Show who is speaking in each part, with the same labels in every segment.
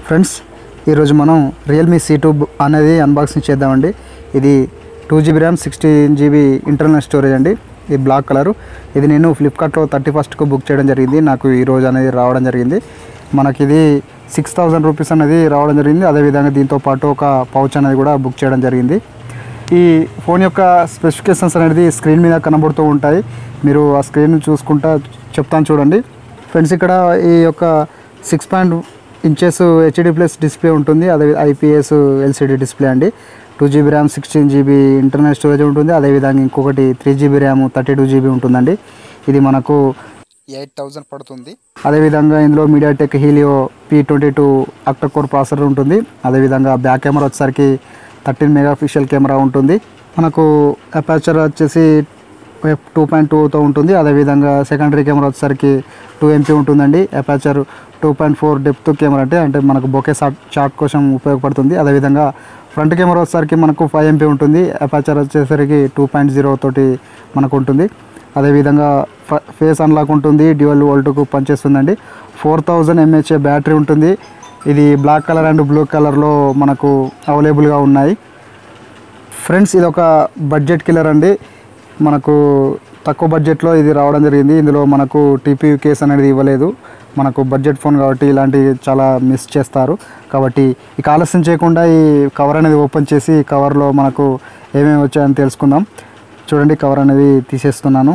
Speaker 1: Friends ఈరోజు మనం Realme C two అనేది అన్బాక్సింగ్ చేద్దామండి ఇది two GB RAM sixteen GB internal storage అండి ఇది బ్లాక్ కలరు ఇది నేను ఫ్లిప్కార్ట్లో థర్టీ ఫస్ట్కు బుక్ చేయడం జరిగింది నాకు ఈ రోజు అనేది రావడం జరిగింది మనకి ఇది సిక్స్ థౌజండ్ రూపీస్ అనేది రావడం జరిగింది అదేవిధంగా దీంతో పాటు ఒక పౌచ్ అనేది కూడా బుక్ చేయడం జరిగింది ఈ ఫోన్ యొక్క స్పెసిఫికేషన్స్ అనేది స్క్రీన్ మీద కనబడుతూ ఉంటాయి మీరు ఆ స్క్రీన్ చూసుకుంటా చెప్తాను చూడండి ఫ్రెండ్స్ ఇక్కడ ఈ యొక్క six point inches HD plus display ఉంటుంది అదే ఐపీఎస్ ఎల్సిడి డిస్ప్లే అండి two GB RAM sixteen GB internal storage ఉంటుంది అదేవిధంగా ఇంకొకటి three GB RAM thirty two GB ఉంటుందండి ఇది మనకు ఎయిట్ థౌజండ్ పడుతుంది అదేవిధంగా ఇందులో MediaTek Helio P twenty two octa core processor ఉంటుంది అదేవిధంగా బ్యాక్ కెమెరా వచ్చేసరికి థర్టీన్ మెగా పిక్సెల్ కెమెరా ఉంటుంది మనకు అపాచర్ వచ్చేసి టూ పాయింట్ టూతో ఉంటుంది అదేవిధంగా సెకండరీ కెమెరా వచ్చేసరికి టూ ఎంపీ ఉంటుందండి aperture two point four depth camera అంటే అంటే మనకు బొకే షాట్ షాట్ కోసం ఉపయోగపడుతుంది అదేవిధంగా ఫ్రంట్ కెమెరా వచ్చేసరికి మనకు ఫైవ్ ఎంపీ ఉంటుంది అపాచర్ వచ్చేసరికి టూ పాయింట్ జీరో తోటి మనకు ఉంటుంది అదేవిధంగా ఫ- ఫేస్ అన్లాక్ ఉంటుంది డ్యూయల్ వోల్ట్కు పనిచేస్తుందండి ఫోర్ థౌజండ్ ఎంహెచ్ బ్యాటరీ ఉంటుంది ఇది బ్లాక్ కలర్ అండ్ బ్లూ కలర్లో మనకు అవైలబుల్గా ఉన్నాయి ఫ్రెండ్స్ ఇది ఒక బడ్జెట్ కిల్లర్ అండి మనకు తక్కువ బడ్జెట్లో ఇది రావడం జరిగింది ఇందులో మనకు టీపీ కేస్ అనేది ఇవ్వలేదు మనకు బడ్జెట్ ఫోన్ కాబట్టి ఇలాంటివి చాలా మిస్ చేస్తారు కాబట్టి ఇక ఆలస్యం చేయకుండా ఈ కవర్ అనేది ఓపెన్ చేసి ఈ కవర్లో మనకు ఏమేమి వచ్చాయని తెలుసుకుందాం చూడండి కవర్ అనేది తీసేస్తున్నాను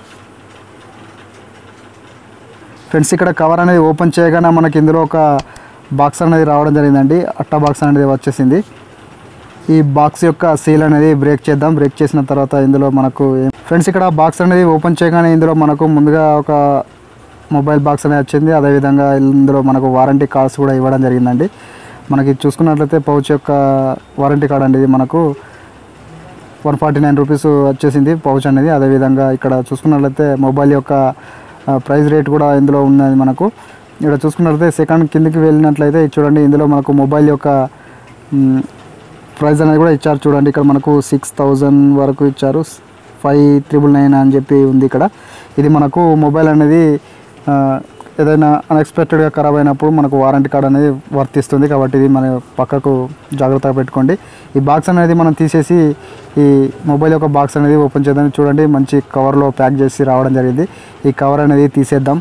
Speaker 1: ఫ్రెండ్స్ ఇక్కడ కవర్ అనేది ఓపెన్ చేయగానే మనకి ఇందులో ఒక బాక్స్ అనేది రావడం జరిగిందండి అట్ట బాక్స్ అనేది వచ్చేసింది ఈ బాక్స్ యొక్క సీల్ అనేది బ్రేక్ చేద్దాం బ్రేక్ చేసిన తర్వాత ఇందులో మనకు ఏం- ఫ్రెండ్స్ ఇక్కడ బాక్స్ అనేది ఓపెన్ చేయగానే ఇందులో మనకు ముందుగా ఒక మొబైల్ బాక్స్ అనేది వచ్చింది అదేవిధంగా ఇందులో మనకు వారంటీ కార్డ్స్ కూడా ఇవ్వడం జరిగిందండి మనకి చూసుకున్నట్లయితే పౌచ్ యొక్క వారంటీ కార్డ్ అండి ఇది మనకు వన్ ఫార్టీ నైన్ రూపీస్ వచ్చేసింది పౌచ్ అనేది అదేవిధంగా ఇక్కడ చూసుకున్నట్లయితే మొబైల్ యొక్క ఆ, ప్రైస్ రేట్ కూడా ఇందులో ఉన్నది మనకు ఇక్కడ చూసుకున్నట్లయితే సెకండ్ కిందకి వెళ్ళినట్లయితే ఇది చూడండి ఇందులో మనకు మొబైల్ యొక్క మ్, ప్రైస్ అనేది కూడా ఇచ్చారు చూడండి ఇక్కడ మనకు సిక్స్ థౌజండ్ వరకు ఇచ్చారు ఫైవ్ త్రిబుల్ నైన్ అని చెప్పి ఉంది ఇక్కడ ఇది మనకు మొబైల్ అనేది ఆ, ఏదైనా అన్ఎక్స్పెక్టెడ్గా ఖరాబ్ అయినప్పుడు మనకు వారంటీ కార్డ్ అనేది వర్తిస్తుంది కాబట్టి ఇది మన పక్కకు జాగ్రత్తగా పెట్టుకోండి ఈ బాక్స్ అనేది మనం తీసేసి ఈ మొబైల్ యొక్క బాక్స్ అనేది ఓపెన్ చేద్దాం చూడండి మంచి కవర్లో ప్యాక్ చేసి రావడం జరిగింది ఈ కవర్ అనేది తీసేద్దాం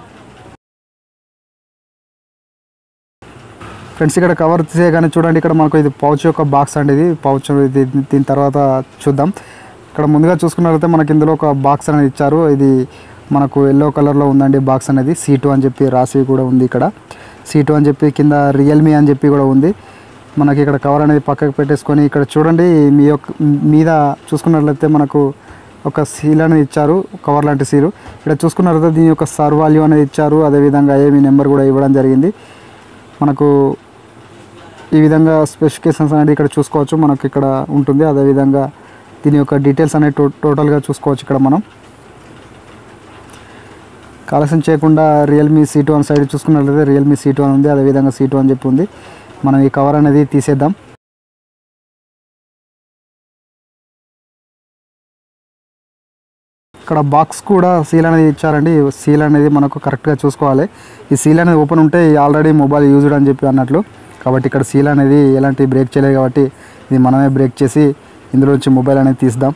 Speaker 1: ఫ్రెండ్స్ ఇక్కడ కవర్ తీసేయగానే చూడండి ఇక్కడ మనకు ఇది పౌచ్ యొక్క బాక్స్ అండి ఇది పౌచ్ ఇది దీని తర్వాత చూద్దాం ఇక్కడ ముందుగా చూసుకున్నట్లయితే మనకి ఇందులో ఒక బాక్స్ అనేది ఇచ్చారు ఇది మనకు ఎల్లో కలర్లో ఉందండి బాక్స్ అనేది సీ టూ అని చెప్పి రాసి కూడా ఉంది ఇక్కడ సీ టూ అని చెప్పి కింద రియల్మీ అని చెప్పి కూడా ఉంది మనకి ఇక్కడ కవర్ అనేది పక్కకు పెట్టేసుకొని ఇక్కడ చూడండి మీ యొక్క మీద చూసుకున్నట్లయితే మనకు ఒక సీల్ అనేది ఇచ్చారు కవర్ లాంటి సీలు ఇక్కడ చూసుకున్నట్లయితే దీని యొక్క సర్ వాల్యూ అనేది ఇచ్చారు అదేవిధంగా ఏమి నెంబర్ కూడా ఇవ్వడం జరిగింది మనకు ఈ విధంగా స్పెసిఫికేషన్స్ అనేది ఇక్కడ చూసుకోవచ్చు మనకు ఇక్కడ ఉంటుంది అదేవిధంగా దీని యొక్క డీటెయిల్స్ అనేవి టో టోటల్గా చూసుకోవచ్చు ఇక్కడ మనం ఆలస్యం చేయకుండా రియల్మీ సీ టూ అని సైడ్ చూసుకున్నట్లయితే రియల్మీ సీ టూ అని ఉంది అదేవిధంగా సీ టూ అని చెప్పి ఉంది మనం ఈ కవర్ అనేది తీసేద్దాం ఇక్కడ బాక్స్ కూడా సీల్ అనేది ఇచ్చారండి ఈ సీల్ అనేది మనకు కరెక్ట్గా చూసుకోవాలి ఈ సీల్ అనేది ఓపెన్ ఉంటే ఆల్రెడీ మొబైల్ యూజ్డ్ అని చెప్పి అన్నట్లు కాబట్టి ఇక్కడ సీల్ అనేది ఎలాంటి బ్రేక్ చేయలేదు కాబట్టి ఇది మనమే బ్రేక్ చేసి ఇందులో నుంచి మొబైల్ అనేది తీద్దాం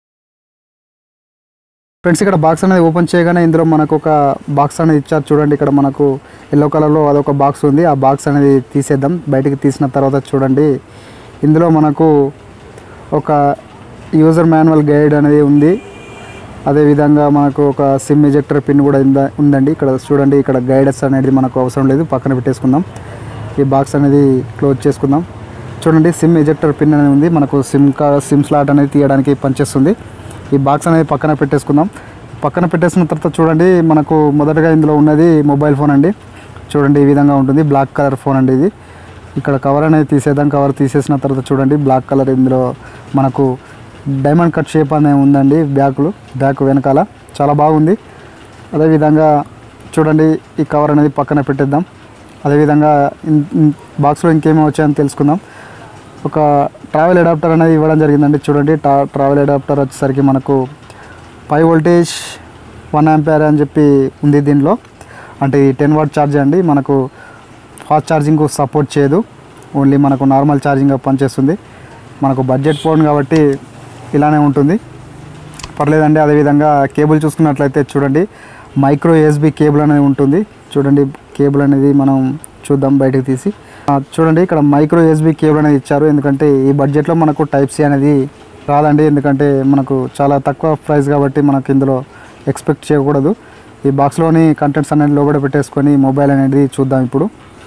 Speaker 1: ఫ్రెండ్స్ ఇక్కడ బాక్స్ అనేది ఓపెన్ చేయగానే ఇందులో మనకు ఒక బాక్స్ అనేది ఇచ్చారు చూడండి ఇక్కడ మనకు ఎల్లో కలర్లో అదొక బాక్స్ ఉంది ఆ బాక్స్ అనేది తీసేద్దాం బయటికి తీసిన తర్వాత చూడండి ఇందులో మనకు ఒక యూజర్ మాన్యువల్ గైడ్ అనేది ఉంది అదేవిధంగా మనకు ఒక సిమ్ ఎజెక్టర్ పిన్ కూడా ఉంద ఉందండి ఇక్కడ చూడండి ఇక్కడ గైడెన్స్ అనేది మనకు అవసరం లేదు పక్కన పెట్టేసుకుందాం ఈ బాక్స్ అనేది క్లోజ్ చేసుకుందాం చూడండి సిమ్ ఎజెక్టర్ పిన్ అనేది ఉంది మనకు సిమ్ కా సిమ్ స్లాట్ అనేది తీయడానికి పనిచేస్తుంది ఈ బాక్స్ అనేది పక్కన పెట్టేసుకుందాం పక్కన పెట్టేసిన తర్వాత చూడండి మనకు మొదటగా ఇందులో ఉన్నది మొబైల్ ఫోన్ అండి చూడండి ఈ విధంగా ఉంటుంది బ్లాక్ కలర్ ఫోన్ అండి ఇది ఇక్కడ కవర్ అనేది తీసేద్దాం కవర్ తీసేసిన తర్వాత చూడండి బ్లాక్ కలర్ ఇందులో మనకు డైమండ్ కట్ షేప్ అనేది ఉందండి బ్యాక్లు బ్యాక్ వెనకాల చాలా బాగుంది అదేవిధంగా చూడండి ఈ కవర్ అనేది పక్కన పెట్టేద్దాం అదేవిధంగా ఇన్- ఇన్- బాక్స్లో ఇంకేమో వచ్చాయని తెలుసుకుందాం ఒక ట్రావెల్ అడాప్టర్ అనేది ఇవ్వడం జరిగిందండి చూడండి ట్రా ట్రావెల్ అడాప్టర్ వచ్చేసరికి మనకు పై వోల్టేజ్ వన్ యాంపేర్ అని చెప్పి ఉంది దీనిలో అంటే ఈ టెన్ వాట్ ఛార్జ్ అండి మనకు ఫాస్ట్ ఛార్జింగ్ సపోర్ట్ చేయదు ఓన్లీ మనకు నార్మల్ ఛార్జింగ్ పనిచేస్తుంది మనకు బడ్జెట్ ఫోన్ కాబట్టి ఇలానే ఉంటుంది పర్లేదండి అదేవిధంగా కేబుల్ చూసుకున్నట్లయితే చూడండి మైక్రో యూఎస్బి కేబుల్ అనేది ఉంటుంది చూడండి కేబుల్ అనేది మనం చూద్దాం బయటకు తీసి ఆ, చూడండి ఇక్కడ మైక్రో యూఎస్బి కేబుల్ అనేది ఇచ్చారు ఎందుకంటే ఈ బడ్జెట్లో మనకు టైప్ సి అనేది రాదండి ఎందుకంటే మనకు చాలా తక్కువ ప్రైస్ కాబట్టి మనకు ఇందులో ఎక్స్పెక్ట్ చేయకూడదు ఈ బాక్స్లోని కంటెంట్స్ అనేది లోపల పెట్టేసుకొని మొబైల్ అనేది చూద్దాం ఇప్పుడు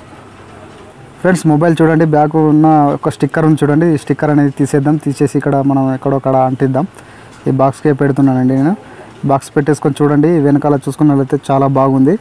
Speaker 1: ఫ్రెండ్స్ మొబైల్ చూడండి బ్యాక్ ఉన్న ఒక స్టిక్కర్ ఉంది చూడండి ఈ స్టిక్కర్ అనేది తీసేద్దాం తీసేసి ఇక్కడ మనం ఎక్కడో అక్కడ అంటిద్దాం ఈ బాక్స్కే పెడుతున్నానండి నేను బాక్స్ పెట్టేసుకొని చూడండి వెనకాల చూసుకున్నట్లయితే చాలా బాగుంది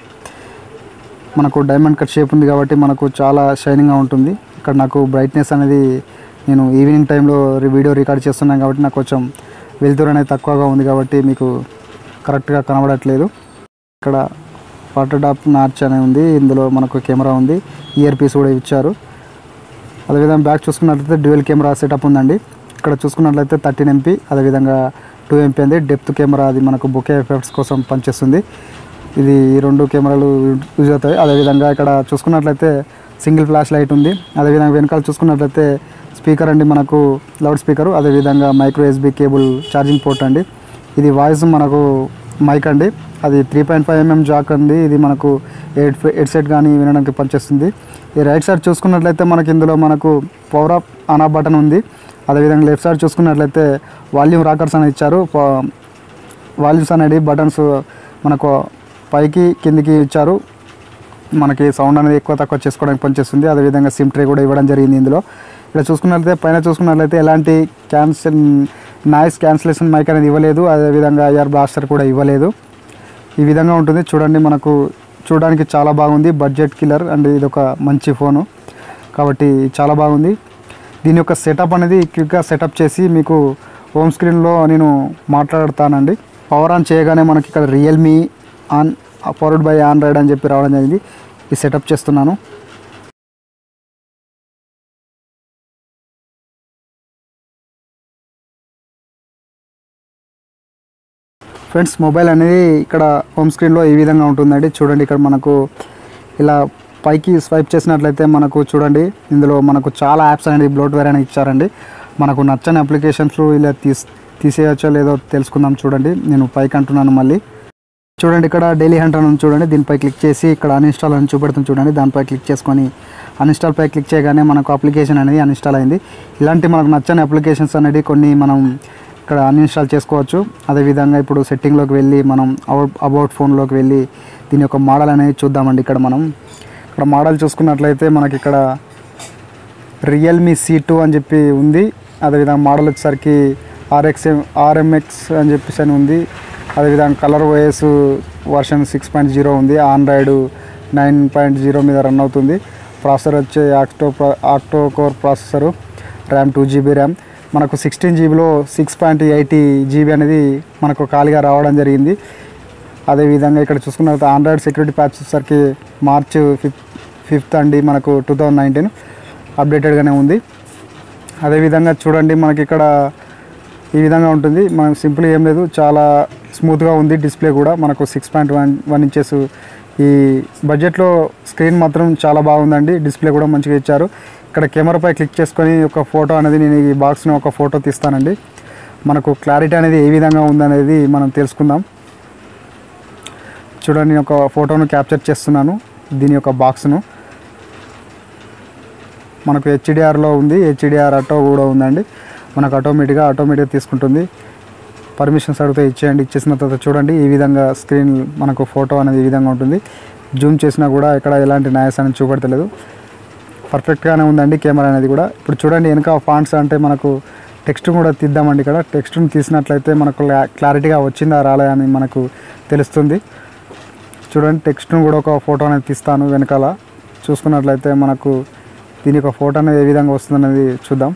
Speaker 1: మనకు డైమండ్ కట్ షేప్ ఉంది కాబట్టి మనకు చాలా షైనింగ్గా ఉంటుంది ఇక్కడ నాకు బ్రైట్నెస్ అనేది నేను ఈవినింగ్ టైంలో వీడియో రికార్డ్ చేస్తున్నాను కాబట్టి నాకు కొంచెం వెలుతురు అనేది తక్కువగా ఉంది కాబట్టి మీకు కరెక్ట్గా కనబడట్లేదు ఇక్కడ వాటర్ డాప్ నార్చ్ అనేది ఉంది ఇందులో మనకు కెమెరా ఉంది ఇయర్ పీస్ కూడా ఇచ్చారు అదేవిధంగా బ్యాక్ చూసుకున్నట్లయితే డ్యూయల్ కెమెరా సెటప్ ఉందండి ఇక్కడ చూసుకున్నట్లయితే థర్టీన్ ఎంపీ అదేవిధంగా టూ ఎంపీ అంది డెప్త్ కెమెరా అది మనకు బొకే ఎఫెక్ట్స్ కోసం పనిచేస్తుంది ఇది ఈ రెండు కెమెరాలు యూజ్ అవుతాయి అదేవిధంగా ఇక్కడ చూసుకున్నట్లయితే సింగిల్ ఫ్లాష్ లైట్ ఉంది అదేవిధంగా వెనకాల చూసుకున్నట్లయితే స్పీకర్ అండి మనకు లౌడ్ స్పీకర్ అదేవిధంగా micro USB cable charging port అండి ఇది వాయిస్ మనకు మైక్ అండి అది three point five mm jack అండి ఇది మనకు హెడ్ హెడ్ సెట్ కానీ వినడానికి పనిచేస్తుంది ఈ రైట్ సైడ్ చూసుకున్నట్లయితే మనకి ఇందులో మనకు power off on off button ఉంది అదేవిధంగా లెఫ్ట్ సైడ్ చూసుకున్నట్లయితే వాల్యూమ్ రాకర్స్ అని ఇచ్చారు ప- వాల్యూమ్స్ అనేది బటన్స్ మనకు పైకి కిందికి ఇచ్చారు మనకి సౌండ్ అనేది ఎక్కువ తక్కువ చేసుకోవడానికి పనిచేస్తుంది అదేవిధంగా సిమ్ ట్రే కూడా ఇవ్వడం జరిగింది ఇందులో ఇక్కడ చూసుకున్నట్లయితే పైన చూసుకున్నట్లయితే ఎలాంటి క్యాన్సిల్ నాయిస్ క్యాన్సిలేషన్ మైక్ అనేది ఇవ్వలేదు అదేవిధంగా ఇయర్ బ్లాస్టర్ కూడా ఇవ్వలేదు ఈ విధంగా ఉంటుంది చూడండి మనకు చూడడానికి చాలా బాగుంది బడ్జెట్ కిల్లర్ అండ్ ఇది ఒక మంచి ఫోను కాబట్టి చాలా బాగుంది దీని యొక్క సెటప్ అనేది క్విక్గా సెటప్ చేసి మీకు హోమ్ స్క్రీన్లో నేను మాట్లాడతానండి పవర్ ఆన్ చేయగానే మనకి ఇక్కడ Realme on powered by Android అని చెప్పి రావడం జరిగింది ఈ సెటప్ చేస్తున్నాను ఫ్రెండ్స్ మొబైల్ అనేది ఇక్కడ హోమ్ స్క్రీన్లో ఈ విధంగా ఉంటుందండి చూడండి ఇక్కడ మనకు ఇలా పైకి స్వైప్ చేసినట్లయితే మనకు చూడండి ఇందులో మనకు చాలా యాప్స్ అనేది బ్లోట్వేర్ అనేది ఇచ్చారండి మనకు నచ్చని అప్లికేషన్స్ ఇలా తీస్ తీసేయచ్చో లేదో తెలుసుకుందాం చూడండి నేను పైకి అంటున్నాను మళ్ళీ చూడండి ఇక్కడ డైలీ హంటర్ అని ఉంది చూడండి దీనిపై క్లిక్ చేసి ఇక్కడ అన్ఇన్స్టాల్ అని చూపెడుతుంది చూడండి దానిపై క్లిక్ చేసుకొని అన్ఇన్స్టాల్ పై క్లిక్ చేయగానే మనకు అప్లికేషన్ అనేది అన్ఇన్స్టాల్ అయింది ఇలాంటి మనకు నచ్చని అప్లికేషన్స్ అనేది కొన్ని మనం ఇక్కడ అన్ఇన్స్టాల్ చేసుకోవచ్చు అదేవిధంగా ఇప్పుడు సెట్టింగ్లోకి వెళ్ళి మనం అవుట్ అబౌట్ ఫోన్లోకి వెళ్ళి దీని యొక్క మోడల్ అనేది చూద్దామండి ఇక్కడ మనం ఇక్కడ మోడల్ చూసుకున్నట్లయితే మనకి ఇక్కడ రియల్మీ సి టూ అని చెప్పి ఉంది అదేవిధంగా మోడల్ వచ్చేసరికి ఆర్ఎక్స్ ఆర్ఎంఎక్స్ అని చెప్పేసి అని ఉంది అదేవిధంగా Color OS version six point zero ఉంది ఆండ్రాయిడ్ నైన్ పాయింట్ జీరో మీద రన్ అవుతుంది ప్రాసెసర్ వచ్చే octo octo core processor RAM two GB RAM మనకు సిక్స్టీన్ జీబీలో సిక్స్ పాయింట్ ఎయిటీ జీబీ అనేది మనకు ఖాళీగా రావడం జరిగింది అదేవిధంగా ఇక్కడ చూసుకున్నట్లయితే ఆండ్రాయిడ్ సెక్యూరిటీ ప్యాచ్ వచ్చేసరికి మార్చ్ ఫిఫ్త్ ఫిఫ్త్ అండి మనకు టూ థౌజండ్ నైన్టీన్ అప్డేటెడ్గానే ఉంది అదేవిధంగా చూడండి మనకి ఇక్కడ ఈ విధంగా ఉంటుంది మనం సింపుల్ ఏం లేదు చాలా స్మూత్గా ఉంది డిస్ప్లే కూడా మనకు six point one one inches ఈ బడ్జెట్లో స్క్రీన్ మాత్రం చాలా బాగుందండి డిస్ప్లే కూడా మంచిగా ఇచ్చారు ఇక్కడ కెమెరాపై క్లిక్ చేసుకొని ఒక ఫోటో అనేది నేను ఈ బాక్స్ని ఒక ఫోటో తీస్తానండి మనకు క్లారిటీ అనేది ఏ విధంగా ఉందనేది మనం తెలుసుకుందాం చూడండి నేను ఒక ఫోటోను క్యాప్చర్ చేస్తున్నాను దీని యొక్క బాక్స్ను మనకు హెచ్డిఆర్లో ఉంది హెచ్డిఆర్ ఆటో కూడా ఉందండి మనకు ఆటోమేటిక్గా ఆటోమేటిక్గా తీసుకుంటుంది పర్మిషన్స్ అడిగితే ఇచ్చేయండి ఇచ్చేసిన తర్వాత చూడండి ఈ విధంగా స్క్రీన్ మనకు ఫోటో అనేది ఈ విధంగా ఉంటుంది జూమ్ చేసినా కూడా ఇక్కడ ఎలాంటి నాయస్ అనేది చూపెడతలేదు పర్ఫెక్ట్గానే ఉందండి కెమెరా అనేది కూడా ఇప్పుడు చూడండి వెనక ఫాంట్స్ అంటే మనకు టెక్స్ట్ కూడా తీద్దామండి ఇక్కడ టెక్స్ట్ని తీసినట్లయితే మనకు క్లా- క్లారిటీగా వచ్చిందా రాలే అని మనకు తెలుస్తుంది చూడండి టెక్స్ట్ను కూడా ఒక ఫోటో అనేది తీస్తాను వెనకాల చూసుకున్నట్లయితే మనకు దీని యొక్క ఫోటో అనేది ఏ విధంగా వస్తుందనేది చూద్దాం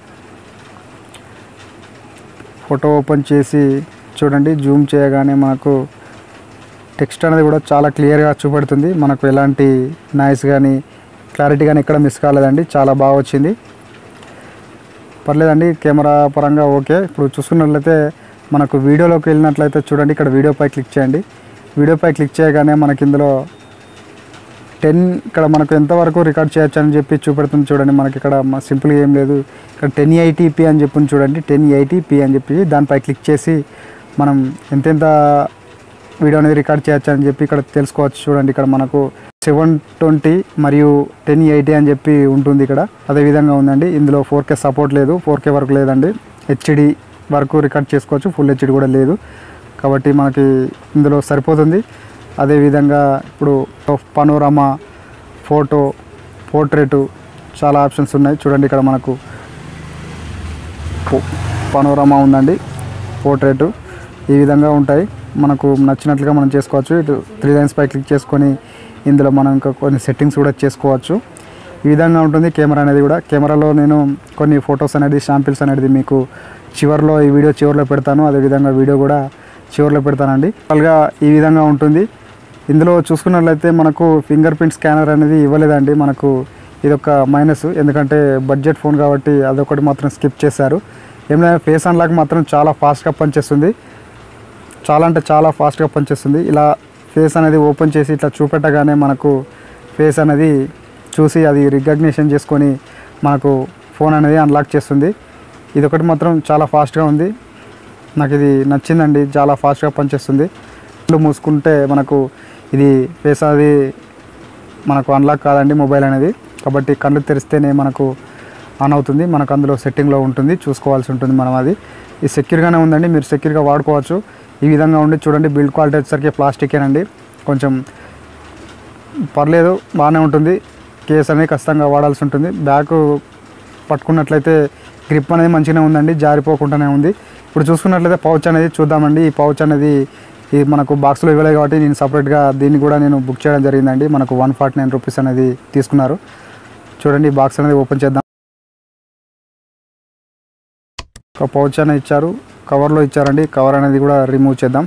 Speaker 1: ఫోటో ఓపెన్ చేసి చూడండి జూమ్ చేయగానే మనకు టెక్స్ట్ అనేది కూడా చాలా క్లియర్గా చూపెడుతుంది మనకు ఎలాంటి నాయిస్ కానీ క్లారిటీ కానీ ఎక్కడ మిస్ కాలేదండి చాలా బాగా వచ్చింది పర్లేదండి కెమెరా పరంగా ఓకే ఇప్పుడు చూసుకున్నట్లయితే మనకు వీడియోలోకి వెళ్ళినట్లయితే చూడండి ఇక్కడ వీడియోపై క్లిక్ చేయండి వీడియోపై క్లిక్ చేయగానే మనకి ఇందులో టెన్ ఇక్కడ మనకు ఎంతవరకు రికార్డ్ చేయొచ్చు అని చెప్పి చూపెడుతుంది చూడండి మనకి ఇక్కడ మ- సింపుల్గా ఏం లేదు ఇక్కడ టెన్ ఎయిటీపీ అని చెప్పి చూడండి టెన్ ఎయిటీపీ అని చెప్పి దానిపై క్లిక్ చేసి మనం ఎంతెంత వీడియో అనేది రికార్డ్ చేయొచ్చు అని చెప్పి ఇక్కడ తెలుసుకోవచ్చు చూడండి ఇక్కడ మనకు సెవెన్ ట్వంటీ మరియు టెన్ ఎయిటీ అని చెప్పి ఉంటుంది ఇక్కడ అదే విధంగా ఉందండి ఇందులో ఫోర్ కే సపోర్ట్ లేదు ఫోర్ కే వరకు లేదండి హెచ్డి వరకు రికార్డ్ చేసుకోవచ్చు ఫుల్ హెచ్డి కూడా లేదు కాబట్టి మనకి ఇందులో సరిపోతుంది అదేవిధంగా ఇప్పుడు పనోరమా ఫోటో పోర్ట్రేటు చాలా ఆప్షన్స్ ఉన్నాయి చూడండి ఇక్కడ మనకు పనోరమా ఉందండి పోర్ట్రేటు ఈ విధంగా ఉంటాయి మనకు నచ్చినట్లుగా మనం చేసుకోవచ్చు ఇటు త్రీ లైన్స్ పై క్లిక్ చేసుకొని ఇందులో మనం ఇంకా కొన్ని సెట్టింగ్స్ కూడా చేసుకోవచ్చు ఈ విధంగా ఉంటుంది కెమెరా అనేది కూడా కెమెరాలో నేను కొన్ని ఫొటోస్ అనేది శాంపిల్స్ అనేది మీకు చివరిలో ఈ వీడియో చివరిలో పెడతాను అదేవిధంగా వీడియో కూడా చివరిలో పెడతానండి అలాగా ఈ విధంగా ఉంటుంది ఇందులో చూసుకున్నట్లయితే మనకు ఫింగర్ ప్రింట్ స్కానర్ అనేది ఇవ్వలేదండి మనకు ఇది ఒక మైనస్ ఎందుకంటే బడ్జెట్ ఫోన్ కాబట్టి అదొకటి మాత్రం స్కిప్ చేశారు ఏమైనా ఫేస్ అన్లాక్ మాత్రం చాలా ఫాస్ట్గా పనిచేస్తుంది చాలా అంటే చాలా ఫాస్ట్గా పనిచేస్తుంది ఇలా ఫేస్ అనేది ఓపెన్ చేసి ఇట్లా చూపెట్టగానే మనకు ఫేస్ అనేది చూసి అది రికగ్నిషన్ చేసుకొని మనకు ఫోన్ అనేది అన్లాక్ చేస్తుంది ఇది ఒకటి మాత్రం చాలా ఫాస్ట్గా ఉంది నాకు ఇది నచ్చిందండి చాలా ఫాస్ట్గా పనిచేస్తుంది కళ్ళు మూసుకుంటే మనకు ఇది ఫేస్ అది మనకు అన్లాక్ కాదండి మొబైల్ అనేది కాబట్టి కళ్ళు తెరిస్తేనే మనకు ఆన్ అవుతుంది మనకు అందులో సెట్టింగ్లో ఉంటుంది చూసుకోవాల్సి ఉంటుంది మనం అది ఇది సెక్యూర్గానే ఉందండి మీరు సెక్యూర్గా వాడుకోవచ్చు ఈ విధంగా ఉండి చూడండి బిల్డ్ క్వాలిటీ వచ్చేసరికి ప్లాస్టికేనండి కొంచెం పర్లేదు బాగానే ఉంటుంది కేస్ అనేది ఖచ్చితంగా వాడాల్సి ఉంటుంది బ్యాక్ పట్టుకున్నట్లయితే గ్రిప్ అనేది మంచిగానే ఉందండి జారిపోకుండానే ఉంది ఇప్పుడు చూసుకున్నట్లయితే పౌచ్ అనేది చూద్దామండి ఈ పౌచ్ అనేది ఇది మనకు బాక్స్లో ఇవ్వలేదు కాబట్టి నేను సపరేట్గా దీన్ని కూడా నేను బుక్ చేయడం జరిగిందండి మనకు వన్ ఫార్టీ నైన్ రూపీస్ అనేది తీసుకున్నారు చూడండి ఈ బాక్స్ అనేది ఓపెన్ చేద్దాం ఒక పౌచ్ అనేది ఇచ్చారు కవర్లో ఇచ్చారండి కవర్ అనేది కూడా రిమూవ్ చేద్దాం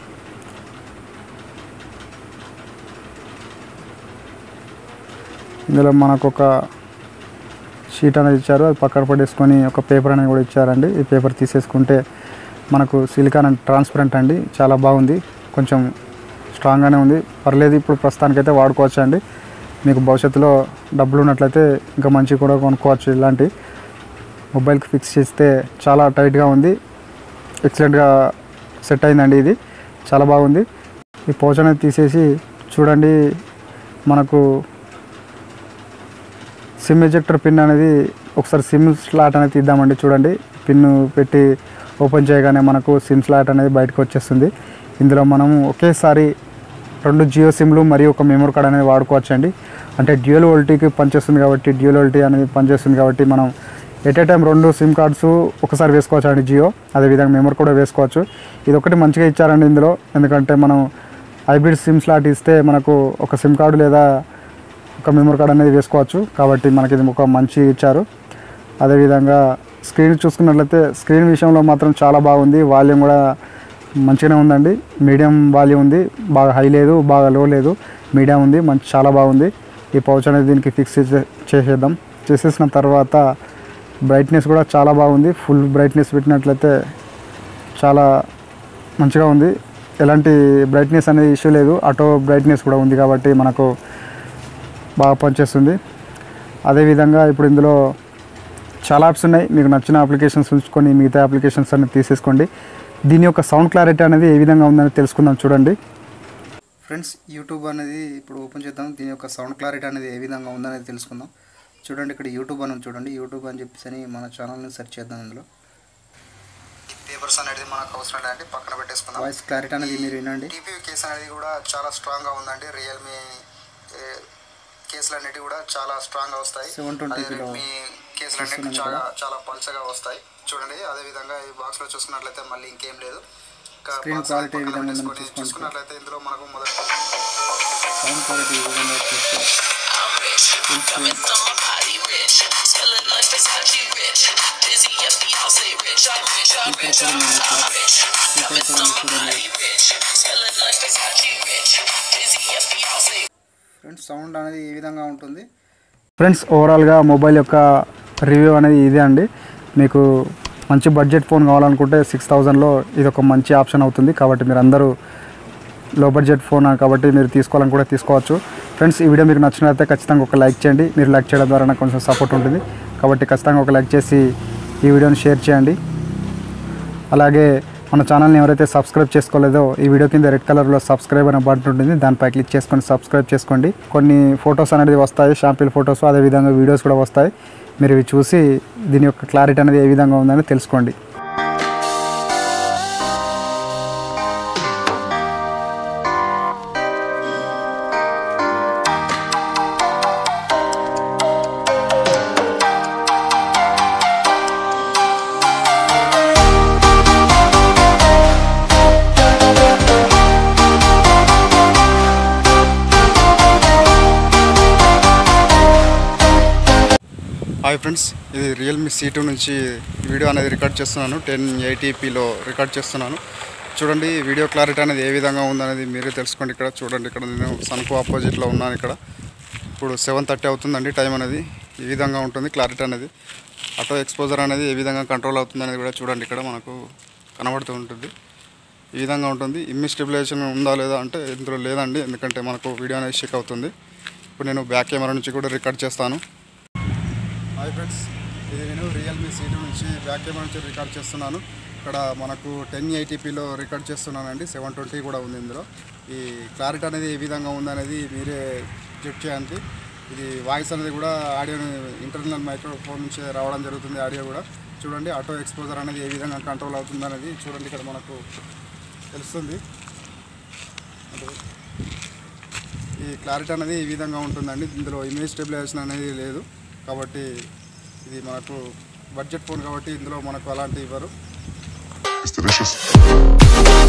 Speaker 1: ఇందులో మనకు ఒక షీట్ అనేది ఇచ్చారు అది పక్కన పడేసుకొని ఒక పేపర్ అనేది కూడా ఇచ్చారండి ఈ పేపర్ తీసేసుకుంటే మనకు సిలికాన్ అండ్ ట్రాన్స్పరెంట్ అండి చాలా బాగుంది కొంచెం స్ట్రాంగ్గానే ఉంది పర్లేదు ఇప్పుడు ప్రస్తుతానికైతే వాడుకోవచ్చు అండి మీకు భవిష్యత్తులో డబ్బులు ఉన్నట్లయితే ఇంకా మంచి కూడా కొనుక్కోవచ్చు ఇలాంటి మొబైల్కి ఫిక్స్ చేస్తే చాలా టైట్గా ఉంది ఎక్సలెంట్గా సెట్ అయిందండి ఇది చాలా బాగుంది ఈ పౌచ్ అనేది తీసేసి చూడండి మనకు సిమ్ ఎజెక్టర్ పిన్ అనేది ఒకసారి సిమ్ స్లాట్ అనేది తీద్దామండి చూడండి పిన్ పెట్టి ఓపెన్ చేయగానే మనకు సిమ్ స్లాట్ అనేది బయటకు వచ్చేస్తుంది ఇందులో మనం ఒకేసారి రెండు జియో సిమ్లు మరియు ఒక మెమరీ కార్డ్ అనేది వాడుకోవచ్చు అండి అంటే డ్యూయల్ ఓల్టీకి పనిచేస్తుంది కాబట్టి డ్యూయల్ ఓల్టీ అనేది పనిచేస్తుంది కాబట్టి మనం ఎట్ ఏ టైం రెండు సిమ్ కార్డ్స్ ఒకసారి వేసుకోవచ్చు అండి జియో అదేవిధంగా మెమరీ కూడా వేసుకోవచ్చు ఇది ఒకటి మంచిగా ఇచ్చారండి ఇందులో ఎందుకంటే మనం హైబ్రిడ్ సిమ్ స్లాట్ ఇస్తే మనకు ఒక సిమ్ కార్డు లేదా ఒక మెమరీ కార్డ్ అనేది వేసుకోవచ్చు కాబట్టి మనకి ఇది ఒక మంచి ఇచ్చారు అదేవిధంగా స్క్రీన్ చూసుకున్నట్లయితే స్క్రీన్ విషయంలో మాత్రం చాలా బాగుంది వాల్యూమ్ కూడా మంచిగానే ఉందండి మీడియం వాల్యూమ్ ఉంది బాగా హై లేదు బాగా లో లేదు మీడియం ఉంది మంచి చాలా బాగుంది ఈ పౌచ్ అనేది దీనికి ఫిక్స్ చేసే- చేసేద్దాం చేసేసిన తర్వాత బ్రైట్నెస్ కూడా చాలా బాగుంది ఫుల్ బ్రైట్నెస్ పెట్టినట్లయితే చాలా మంచిగా ఉంది ఎలాంటి బ్రైట్నెస్ అనేది ఇష్యూ లేదు ఆటో బ్రైట్నెస్ కూడా ఉంది కాబట్టి మనకు బాగా పనిచేస్తుంది అదేవిధంగా ఇప్పుడు ఇందులో చాలా యాప్స్ ఉన్నాయి మీకు నచ్చిన అప్లికేషన్స్ ఉంచుకొని మిగతా అప్లికేషన్స్ అన్ని తీసేసుకోండి దీని యొక్క సౌండ్ క్లారిటీ అనేది ఏ విధంగా ఉందని తెలుసుకుందాం చూడండి ఫ్రెండ్స్ యూట్యూబ్ అనేది ఇప్పుడు ఓపెన్ చేద్దాం దీని యొక్క సౌండ్ క్లారిటీ అనేది ఏ విధంగా ఉందనేది తెలుసుకుందాం చూడండి ఇక్కడ యూట్యూబ్ అని ఉంది చూడండి యూట్యూబ్ అని చెప్పేసి అని మన ఛానల్ని సెర్చ్ చేద్దాం ఇందులో
Speaker 2: పేపర్స్ అనేది మనకు అవసరం లేదండి పక్కన పెట్టేసుకుందాం
Speaker 1: వాయిస్ క్లారిటీ అనేది మీరు వినండి
Speaker 2: టీపీ కేస్ అనేది కూడా చాలా స్ట్రాంగ్ గా ఉందండి రియల్మీ కేసులు అనేవి కూడా చాలా స్ట్రాంగ్ గా వస్తాయి
Speaker 1: 720
Speaker 2: అదే
Speaker 1: కిలో
Speaker 2: రెడ్మీ కేసులు అనేవి చాలా చాలా పల్చగా వస్తాయి చూడండి అదే విధంగా ఈ బాక్స్ లో చూసుకున్నట్లయితే మళ్ళీ ఇంకేం లేదు ఇంకా
Speaker 1: Screen
Speaker 2: box
Speaker 1: quality ఏ
Speaker 2: పక్కన
Speaker 1: విధంగా ఉందో
Speaker 2: పెట్టేసుకొని
Speaker 1: చూసుకోండి.
Speaker 2: చూసుకున్నట్లయితే ఇందులో మనకు మొదటి
Speaker 1: సౌండ్ క్వాలిటీ ఈ విధంగా వచ్చేస్తే
Speaker 3: Coming from my body rich, smelling like Versace rich. Busy at Beyonce rich, I'm rich, I'm rich, I'm rich, I'm rich. Coming from my body rich, smelling like Versace rich. Busy at Beyonce.
Speaker 1: Friends sound అనేది ఈ విధంగా ఉంటుంది friends ఓవరాల్గా mobile యొక్క review అనేది ఇదే అండి మీకు మంచి బడ్జెట్ ఫోన్ కావాలనుకుంటే సిక్స్ థౌజండ్లో ఇది ఒక మంచి ఆప్షన్ అవుతుంది కాబట్టి మీరు అందరూ లో బడ్జెట్ ఫోన్ కాబట్టి మీరు తీసుకోవాలని కూడా తీసుకోవచ్చు ఫ్రెండ్స్ ఈ వీడియో మీకు నచ్చినట్లయితే ఖచ్చితంగా ఒక లైక్ చేయండి మీరు లైక్ చేయడం ద్వారా నాకు కొంచెం సపోర్ట్ ఉంటుంది కాబట్టి ఖచ్చితంగా ఒక లైక్ చేసి ఈ వీడియోని షేర్ చేయండి అలాగే మన ఛానల్ని ఎవరైతే సబ్స్క్రైబ్ చేసుకోలేదో ఈ వీడియో కింద రెడ్ కలర్లో సబ్స్క్రైబ్ అనే బటన్ ఉంటుంది దానిపై క్లిక్ చేసుకొని సబ్స్క్రైబ్ చేసుకోండి కొన్ని ఫొటోస్ అనేది వస్తాయి షాంపిల్ ఫొటోస్ అదేవిధంగా వీడియోస్ కూడా వస్తాయి మీరు ఇవి చూసి దీని యొక్క క్లారిటీ అనేది ఏ విధంగా ఉందని తెలుసుకోండి హాయ్ ఫ్రెండ్స్ ఇది రియల్మీ సీ టూ నుంచి వీడియో అనేది రికార్డ్ చేస్తున్నాను టెన్ ఎయిటీపీలో రికార్డ్ చేస్తున్నాను చూడండి వీడియో క్లారిటీ అనేది ఏ విధంగా ఉందనేది మీరే తెలుసుకోండి ఇక్కడ చూడండి ఇక్కడ నేను సన్కు ఆపోజిట్లో ఉన్నాను ఇక్కడ ఇప్పుడు సెవెన్ థర్టీ అవుతుందండి టైం అనేది ఈ విధంగా ఉంటుంది క్లారిటీ అనేది ఆటో ఎక్స్పోజర్ అనేది ఏ విధంగా కంట్రోల్ అవుతుంది అనేది కూడా చూడండి ఇక్కడ మనకు కనబడుతూ ఉంటుంది ఈ విధంగా ఉంటుంది ఇమ్మి స్టెబిలైజేషన్ ఉందా లేదా అంటే ఇందులో లేదండి ఎందుకంటే మనకు వీడియో అనేది షేక్ అవుతుంది ఇప్పుడు నేను బ్యాక్ కెమెరా నుంచి కూడా రికార్డ్ చేస్తాను హాయ్ ఫ్రెండ్స్ ఇది నేను రియల్మీ సీ టూ నుంచి బ్యాక్ కెమెరా నుంచి రికార్డ్ చేస్తున్నాను ఇక్కడ మనకు టెన్ ఎయిటీపీలో రికార్డ్ చేస్తున్నానండి సెవెన్ ట్వంటీ కూడా ఉంది ఇందులో ఈ క్లారిటీ అనేది ఏ విధంగా ఉందనేది మీరే చెక్ చేయండి ఇది వాయిస్ అనేది కూడా ఆడియో ఇంటర్నల్ మైక్రోఫోన్ నుంచి రావడం జరుగుతుంది ఆడియో కూడా చూడండి ఆటో ఎక్స్పోజర్ అనేది ఏ విధంగా కంట్రోల్ అవుతుంది అనేది చూడండి ఇక్కడ మనకు తెలుస్తుంది అంటే ఈ క్లారిటీ అనేది ఈ విధంగా ఉంటుందండి ఇందులో ఇమేజ్ స్టెబిలైజేషన్ అనేది లేదు కాబట్టి ఇది మనకు బడ్జెట్ ఫోన్ కాబట్టి ఇందులో మనకు అలాంటి ఇవ్వరు
Speaker 4: It's delicious.